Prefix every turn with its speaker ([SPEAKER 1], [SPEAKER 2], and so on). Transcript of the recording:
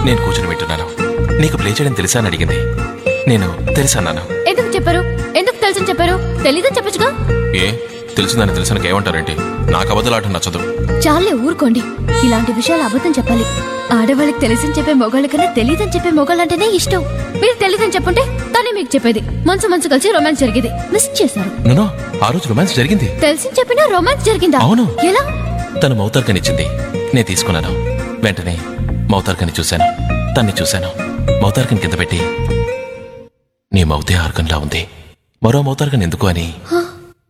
[SPEAKER 1] నేను కూర్చుని వింటున్నాను నీకు ప్లే చేయడం తెలుసా అని అడిగింది నేను తెలుసన్నాను
[SPEAKER 2] ఎందుకు చెప్పారు ఎందుకు తెలుసని చెప్పారు తెలీదని చెప్పొచ్చుగా
[SPEAKER 1] ఏ తెలిసిందని తెలిసిన ఏమంటారేంటి నాకు అబద్ధలాట నచ్చదు
[SPEAKER 2] చాలే ఊరుకోండి ఇలాంటి విషయాలు అబద్ధం చెప్పాలి ఆడవాళ్ళకి తెలిసని చెప్పే మొగాళ్ళ కన్నా తెలియదని చెప్పే మొగాళ్ళంటేనే ఇష్టం మీరు తెలియదని చెప్పుంటే తనే మీకు చెప్పేది మనసు మనసు కలిసి రొమాన్స్ జరిగేది మిస్ చేశారు
[SPEAKER 1] నో ఆ రోజు రొమాన్స్ జరిగింది
[SPEAKER 2] తెలిసి చెప్పినా రొమాన్స్ జరిగిందా
[SPEAKER 1] అవును.
[SPEAKER 2] ఎలా
[SPEAKER 1] తను మౌతార్కనిచ్చింది నేను తీసుకున్నాను వెంటనే మౌతార్కని చూశాను తన్ని చూశాను మౌతార్కని కింద పెట్టి నీ మౌతే ఆర్గన్లా ఉంది మరో మౌతార్కన్ ఎందుకు అని
[SPEAKER 2] హ?